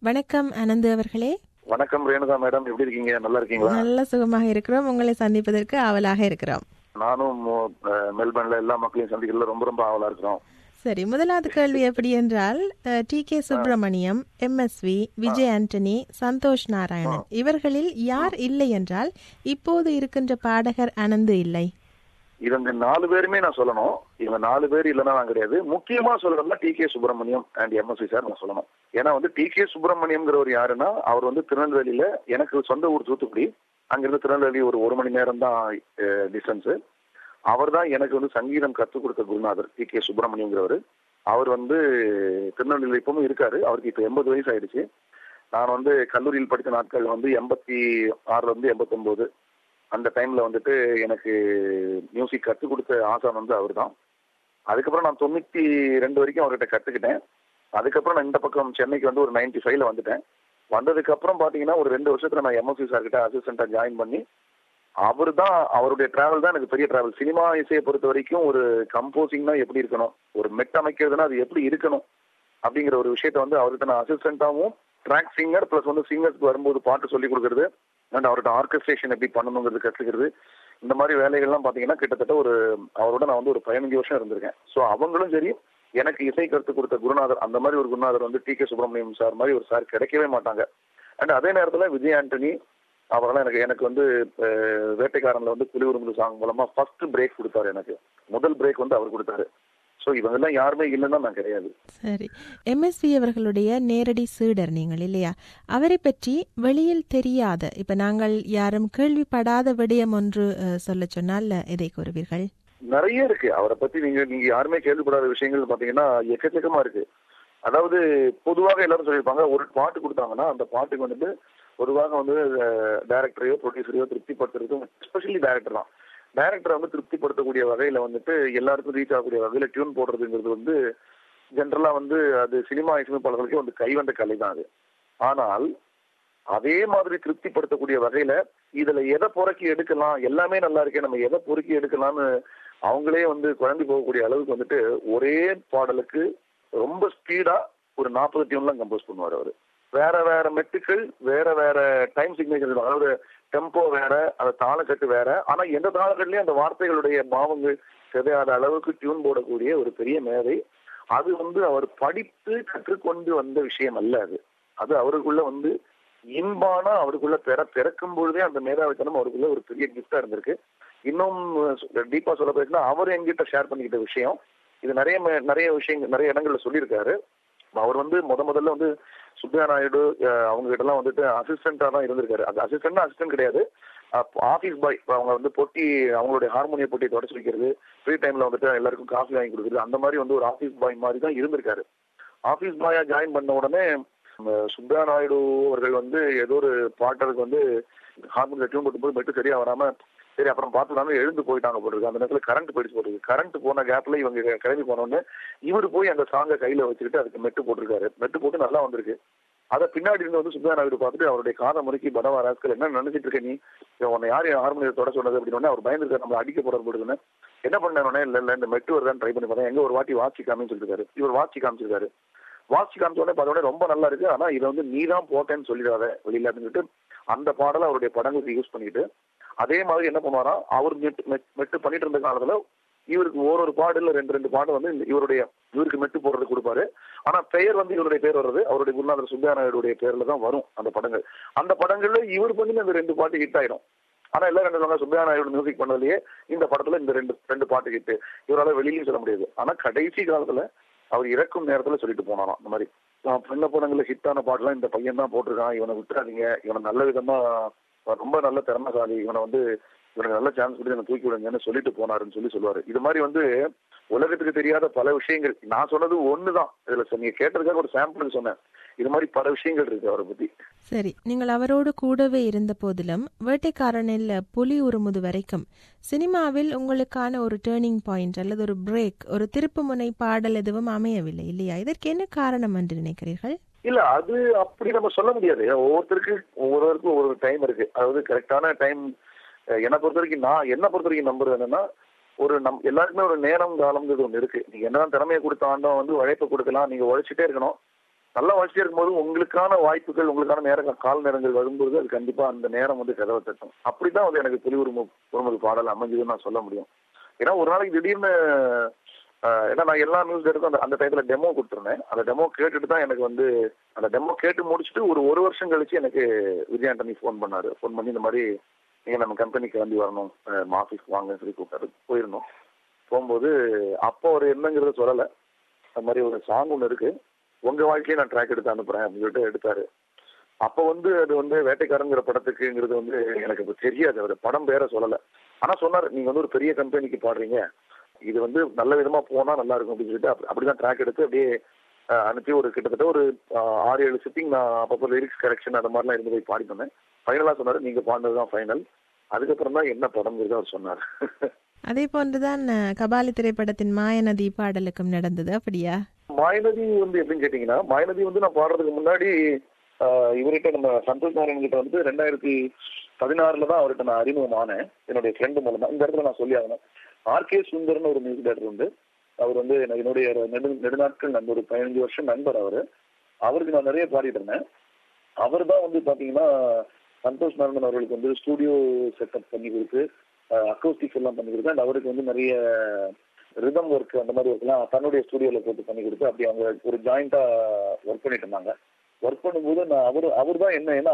வணக்கம் அனந்து அவர்களே வணக்கம் ரேணுகா மேடம் எப்படி இருக்கீங்க நல்லா இருக்கீங்களா நல்ல சுகமாக இருக்கிறோம் உங்களை சந்திப்பதற்கு ஆவலாக இருக்கிறோம் நானும் அஹ், மெல்பர்ன்ல எல்லா மக்களையும் சந்திக்கிறதுல ரொம்ப ரொம்ப ஆவலா இருக்கிறோம் சரி முதலாவது கேள்வி எப்படி என்றால் T K Subramaniam MSV Vijay Antony Santhosh Narayanan இவர்களில் யார் இல்லை என்றால் இப்போது இருக்கின்ற பாடகர் அனந்து இல்லை இவங்க நாலு பேருமே நான் சொல்லணும் இவங்க நாலு பேர் இல்லைன்னா நான் கிடையாது முக்கியமா சொல்லணும்னா T K Subramaniam and MSC sir நான் சொல்லணும் ஏன்னா வந்து டி கே சுப்பிரமணியம்ங்கிறவர் யாருன்னா அவர் வந்து திருநெல்வேலியில எனக்கு சொந்த ஊர் தூத்துக்குடி அங்கிருந்து திருநெல்வேலி ஒரு ஒரு மணி நேரம் தான் டிஸ்டன்ஸ் அவர் தான் எனக்கு வந்து சங்கீதம் கற்றுக் கொடுத்த குருநாதர் டி கே சுப்பிரமணியங்கிறவர் அவர் வந்து திருநெல்வேலியில் இப்பவும் இருக்காரு அவருக்கு இப்போ எண்பது வயசு ஆயிடுச்சு நான் வந்து கல்லூரியில் படித்த நாட்கள் வந்து எண்பத்தி ஆறுல இருந்து எண்பத்தொம்போது அந்த டைம்ல வந்துட்டு எனக்கு மியூசிக் கற்றுக் கொடுத்த ஆசான் வந்து அவர் தான் அதுக்கப்புறம் நான் தொண்ணூத்தி ரெண்டு வரைக்கும் அவர்கிட்ட கத்துக்கிட்டேன் அதுக்கப்புறம் நான் இந்த பக்கம் சென்னைக்கு வந்து ஒரு நைன்டி ஃபைவ்ல வந்துட்டேன் வந்ததுக்கு அப்புறம் பாத்தீங்கன்னா ஒரு ரெண்டு வருஷத்துல நான் எம்எஸ்சி சார் கிட்ட அசிஸ்டண்டா ஜாயின் பண்ணி அவர் தான் அவருடைய டிராவல் தான் எனக்கு பெரிய டிராவல் சினிமா இசையை பொறுத்த வரைக்கும் ஒரு கம்போசிங்னா எப்படி இருக்கணும் ஒரு மெட் அமைக்கிறதுனா அது எப்படி இருக்கணும் அப்படிங்கிற ஒரு விஷயத்த வந்து அவர்கிட்ட நான் அசிஸ்டண்டாவும் ட்ராக் சிங்கர் ப்ளஸ் வந்து சிங்கர்ஸ்க்கு வரும்போது பாட்டு சொல்லி கொடுக்கறது அண்ட் அவர்கிட்ட ஆர்கஸ்ட்ரேஷன் எப்படி பண்ணணுங்கிறது கற்றுக்கிறது இந்த மாதிரி வேலைகள்லாம் பார்த்தீங்கன்னா கிட்டத்தட்ட ஒரு அவரோட நான் வந்து ஒரு பதினஞ்சு வருஷம் இருந்திருக்கேன் ஸோ அவங்களும் சரி எனக்கு இசை கருத்து கொடுத்த குருநாதர் அந்த மாதிரி ஒரு குருநாதர் வந்து டி கே சுப்பிரமணியம் சார் மாதிரி ஒரு சார் கிடைக்கவே மாட்டாங்க அண்ட் அதே நேரத்தில் விஜய் ஆண்டனி அவரெல்லாம் எனக்கு எனக்கு வந்து அஹ், வேட்டைக்காரன்ல வந்து புலி உருமுது சாங் மூலமா ஃபர்ஸ்ட் பிரேக் கொடுத்தாரு எனக்கு முதல் பிரேக் வந்து அவர் கொடுத்தாரு ஸோ இவங்கெல்லாம் யாருமே இல்லைன்னா நான் கிடையாது சரி எம்எஸ்வி அவர்களுடைய நேரடி சீடர் நீங்கள் இல்லையா அவரை பற்றி வெளியில் தெரியாத இப்ப நாங்கள் யாரும் கேள்விப்படாத விடயம் ஒன்று அஹ், சொல்லச் சொன்னால் இதை கூறுவீர்கள் நிறைய இருக்கு அவரை பத்தி நீங்க நீங்க யாருமே கேள்விப்படாத விஷயங்கள் பாத்தீங்கன்னா எக்கச்சக்கமா இருக்கு அதாவது பொதுவாக எல்லாரும் சொல்லியிருப்பாங்க ஒரு பாட்டு கொடுத்தாங்கன்னா அந்த பாட்டுக்கு வந்துட்டு பொதுவாக வந்து டைரக்டரையோ ப்ரொடியூசரையோ திருப்திப்படுத்துறதுக்கும் எஸ்பெஷலி டைரக்டர் தான் டைரக்டரை வந்து திருப்திப்படுத்தக்கூடிய வகையில வந்துட்டு எல்லாருக்கும் ரீச் ஆகக்கூடிய வகையில டியூன் போடுறதுங்கிறது வந்து ஜென்ரலா வந்து அது சினிமா இசையமைப்பாளர்களுக்கே வந்து கைவந்த கலை தான் அது ஆனால் அதே மாதிரி திருப்திப்படுத்தக்கூடிய வகையில இதுல எதை புறக்கி எடுக்கலாம் எல்லாமே நல்லா இருக்கே நம்ம எதை பொறுக்கி எடுக்கலாம்னு அவங்களே வந்து குழம்பி போகக்கூடிய அளவுக்கு வந்துட்டு ஒரே பாடலுக்கு ரொம்ப ஸ்பீடா ஒரு நாற்பது டியூன்லாம் கம்போஸ் பண்ணுவார் அவரு வேற வேற மெட்டுக்கள் வேற வேற டைம் சிக்னேச்சர் அதாவது டெம்போ வேற அந்த தாளக்கட்டு வேற ஆனா எந்த தாளக்கட்டுலயும் அந்த வார்த்தைகளுடைய பாவங்கள் சிதையாத அளவுக்கு டியூன் போடக்கூடிய ஒரு பெரிய மேதை அது வந்து அவர் படித்து கற்றுக்கொண்டு வந்த விஷயம் அல்ல அது அது அவருக்குள்ள வந்து இன்பான அவருக்குள்ள பிற பிறக்கும் பொழுதே அந்த மேதாவித்தனம் அவருக்குள்ள ஒரு பெரிய கிஃப்டா இருந்திருக்கு இன்னும் டீப்பா சொல்ல போயிருந்தா அவர் என்கிட்ட ஷேர் பண்ணிக்கிட்ட விஷயம் இது நிறைய ம- நிறைய விஷயங்கள் நிறைய இடங்கள்ல சொல்லியிருக்காரு அவர் வந்து முத முதல்ல வந்து சுப்பையா நாயுடு அஹ், அவங்க கிட்ட எல்லாம் வந்துட்டு அசிஸ்டண்டா தான் இருந்திருக்காரு அந்த அசிஸ்டன்ட் அசிஸ்டன்ட் கிடையாது ஆபீஸ் பாய் அவங்க வந்து பொட்டி அவங்களுடைய ஹார்மோனிய பொட்டி தொடச்சு வைக்கிறது ஃப்ரீ டைம்ல வந்துட்டு எல்லாருக்கும் காஃபி வாங்கி கொடுக்குறது அந்த மாதிரி வந்து ஒரு ஆபீஸ் பாய் மாதிரி தான் இருந்திருக்காரு ஆபீஸ் பாயா ஜாயின் பண்ண உடனே அஹ், சுப்பையா நாயுடு அவர்கள் வந்து ஏதோ ஒரு பாட்டருக்கு வந்து ஹார்மோனிய டியூன் போட்டும்போது மெட்டு சரியா வராம சரி அப்புறம் பார்த்துனாலும் எழுந்து போயிட்டாங்க போட்டுருக்கு அந்த நேரத்துல கரண்ட் போயிடுச்சு போட்டுருக்கு கரண்ட் போன கேப்ல இவங்க கிளம்பி போனோடனே இவர் போய் அந்த சாங்கை கையில வச்சுக்கிட்டு அதுக்கு மெட்டு போட்டிருக்காரு மெட்டு போட்டு நல்லா வந்திருக்கு அதை பின்னாடி இருந்து வந்து சுப்பையா நாயுடு பார்த்துட்டு அவருடைய காதை முறுக்கி படவா ராஸ்கல் என்ன நினைச்சிட்டு இருக்க நீ இவன் உன்னை யார் ஹார்மோனியத்தை தொட சொன்னது அப்படின்னு உடனே அவர் பயந்துருக்காரு நம்ம அடிக்க போறாரு போடுதுன்னு என்ன பண்ணானே இல்ல இல்ல இந்த மெட்டு வருதான்னு ட்ரை பண்ணி பார்த்தேன் எங்க ஒரு வாட்டி வாட்சி காமின்னு சொல்லிருக்காரு இவர் வாட்சி காமிச்சிருக்காரு வாட்சி காமிச்ச உடனே பார்த்த உடனே ரொம்ப நல்லா இருக்கு ஆனா இதை வந்து நீ தான் போட்டேன்னு சொல்லிடாத வெளியில அப்படின்னு சொல்லிட்டு அந்த பாடலை அவருடைய படங்களுக்கு யூஸ் பண்ணிட்டு அதே மாதிரி என்ன பண்ணுவாராம் அவர் மெட்டு மெட்- மெட்டு பண்ணிட்டு இருந்த காலத்துல இவருக்கு ஒரு ஒரு பாடு இல்ல ரெண்டு ரெண்டு பாடு வந்து இந்த இவருடைய இவருக்கு மெட்டு போடுறது கொடுப்பாரு ஆனா பெயர் வந்து இவருடைய பேர் வர்றது அவருடைய குருநாதர் சுப்பையா நாயுடைய பேர்ல தான் வரும் அந்த படங்கள் அந்த படங்கள்ல இவர் பண்ணி அந்த ரெண்டு பாட்டு ஹிட் ஆயிடும் ஆனா எல்லாரும் என்ன சொல்லுவாங்க சுப்பையா நாயுடு மியூசிக் பண்ணதுலயே இந்த படத்துல இந்த ரெண்டு ரெண்டு பாட்டு ஹிட் இவரால வெளியிலயும் சொல்ல முடியாது ஆனா கடைசி காலத்துல அவர் இறக்கும் நேரத்துல சொல்லிட்டு போனாராம் இந்த மாதிரி நான் பண்ண படங்கள்ல ஹிட்டான பாட்டுலாம் இந்த பையன் தான் போட்டிருக்கான் இவனை விட்டுறாதீங்க இவனை நல்ல விதமா அவன் ரொம்ப நல்ல திறமைசாலி இவனை வந்து இவனுக்கு நல்ல சான்ஸ் கொடுத்து என்ன தூக்கி விடுங்கன்னு சொல்லிட்டு போனாருன்னு சொல்லி சொல்லுவாரு இது மாதிரி வந்து உலகத்துக்கு தெரியாத பல விஷயங்கள் நான் சொன்னது ஒண்ணுதான் இதுல சொ- நீங்க கேட்டதுக்காக ஒரு சாம்பிளுக்கு சொன்னேன் இது மாதிரி பல விஷயங்கள் இருக்கு அவரை பத்தி சரி நீங்கள் அவரோடு கூடவே இருந்த போதிலும் வேட்டைக்காரனில் புலி உருமுது வரைக்கும் சினிமாவில் உங்களுக்கான ஒரு டேர்னிங் பாயிண்ட் அல்லது ஒரு பிரேக் ஒரு திருப்புமுனை பாடல் எதுவும் அமையவில்லை இல்லையா இதற்கு என்ன காரணம் என்று நினைக்கிறீர்கள் இல்ல அது அப்படி நம்ம சொல்ல முடியாது ஒவ்வொருத்தருக்கு ஒவ்வொருத்தருக்கும் ஒவ்வொரு டைம் இருக்கு அதாவது கரெக்டான டைம் என்னை பொறுத்த வரைக்கும் நான் என்ன பொறுத்த வரைக்கும் நம்புறது என்னன்னா ஒரு நம் எல்லாருக்குமே ஒரு நேரம் காலம்ங்கிறது ஒன்று இருக்கு நீங்க என்னதான் திறமையை கொடுத்த ஆண்டவன் வந்து உழைப்பை கொடுக்கலாம் நீங்க உழைச்சிட்டே இருக்கணும் நல்லா வாசிட்டே இருக்கும்போது உங்களுக்கான வாய்ப்புகள் உங்களுக்கான நேரங்கள் கால நேரங்கள் வரும்போது அது கண்டிப்பா அந்த நேரம் வந்து கதவை தட்டும் அப்படிதான் வந்து எனக்கு புலி உருமு உருமுது பாடல் அமைஞ்சதுன்னு நான் சொல்ல முடியும் ஏன்னா ஒரு நாளைக்கு திடீர்னு ஆஹ், ஏன்னா நான் எல்லா நியூஸ் எடுத்தும் அந்த அந்த டயத்துல டெமோ கொடுத்துருந்தேன் அந்த டெமோ கேட்டுட்டு தான் எனக்கு வந்து அந்த டெமோ கேட்டு முடிச்சுட்டு ஒரு ஒரு வருஷம் கழிச்சு எனக்கு விஜய் ஆண்டனி ஃபோன் பண்ணாரு ஃபோன் பண்ணி இந்த மாதிரி நீங்க நம்ம கம்பெனிக்கு கிளம்பி வரணும் நம்ம ஆஃபீஸ்க்கு வாங்கன்னு சொல்லி கூப்பிட்டாரு போயிருந்தோம் போகும்போது அப்போ ஒரு என்னங்கிறத சொல்லலை அந்த மாதிரி ஒரு சாங் ஒன்று இருக்கு உங்க வாழ்க்கையை நான் ட்ராக் எடுத்து அனுப்புறேன் அப்படின்னு சொல்லிட்டு எடுத்தாரு அப்போ வந்து அது வந்து வேட்டைக்காரங்கிற படத்துக்குங்கிறது வந்து எனக்கு இப்ப தெரியாது அவர் படம் பேர சொல்லலை ஆனா சொன்னார் நீங்க வந்து ஒரு பெரிய கம்பெனிக்கு பாடுறீங்க இது வந்து நல்ல விதமா போனா நல்லா இருக்கும் அப்படின்னு சொல்லிட்டு அப்படி- அப்படிதான் ட்ராக் எடுத்து அப்படியே அஹ், அனுப்பி ஒரு கிட்டத்தட்ட ஒரு அஹ், ஆறு ஏழு சிட்டிங் நான் அப்பப்போ லிரிக்ஸ் கரெக்ஷன் அந்த மாதிரிலாம் இருந்து போய் பாடிட்டு வந்தேன் ஃபைனலா சொன்னாரு நீங்க பாடினது தான் ஃபைனல் அதுக்கப்புறம் தான் என்ன படம்ங்கிறது அவர் சொன்னார் அதே போன்றுதான் அஹ், கபாலி திரைப்படத்தின் மாயநதி பாடலுக்கும் நடந்தது அப்படியா மாயநதி வந்து எப்படின்னு கேட்டீங்கன்னா மாயநதி வந்து நான் பாடுறதுக்கு முன்னாடி ஆஹ், இவர்கிட்ட நம்ம சந்தோஷ் நாராயணன் கிட்ட வந்து ரெண்டாயிரத்தி பதினாறுல தான் அவர்கிட்ட நான் அறிமுகமானேன் என்னுடைய ஃப்ரெண்டு மூலமா இந்த இடத்துல நான் சொல்லி ஆகணும் ஆர்கே சுந்தர்னு ஒரு மியூசிக் டேரக்டர் உண்டு அவர் வந்து எனக்கு என்னுடைய நெடு நெடுநாட்கள் நண்பர் ஒரு பதினஞ்சு வருஷம் நண்பர் அவரு அவருக்கு நான் நிறைய பாடிட்டு இருந்தேன் அவர் தான் வந்து பாத்தீங்கன்னா சந்தோஷ் நாராயணன் அவர்களுக்கு வந்து ஸ்டூடியோ செட்டப் பண்ணி கொடுத்து அக்கௌஸ்டிக்ஸ் எல்லாம் பண்ணி கொடுத்து அண்ட் அவருக்கு வந்து நிறைய ரிதம் ஒர்க் அந்த மாதிரி ஒர்க்லாம் தன்னுடைய ஸ்டுடியோல போட்டு பண்ணி கொடுத்து அப்படி அவங்க ஒரு ஜாயிண்டா ஒர்க் பண்ணிட்டு இருந்தாங்க ஒர்க் பண்ணும்போது நான் அவர் அவர் தான் என்ன ஏன்னா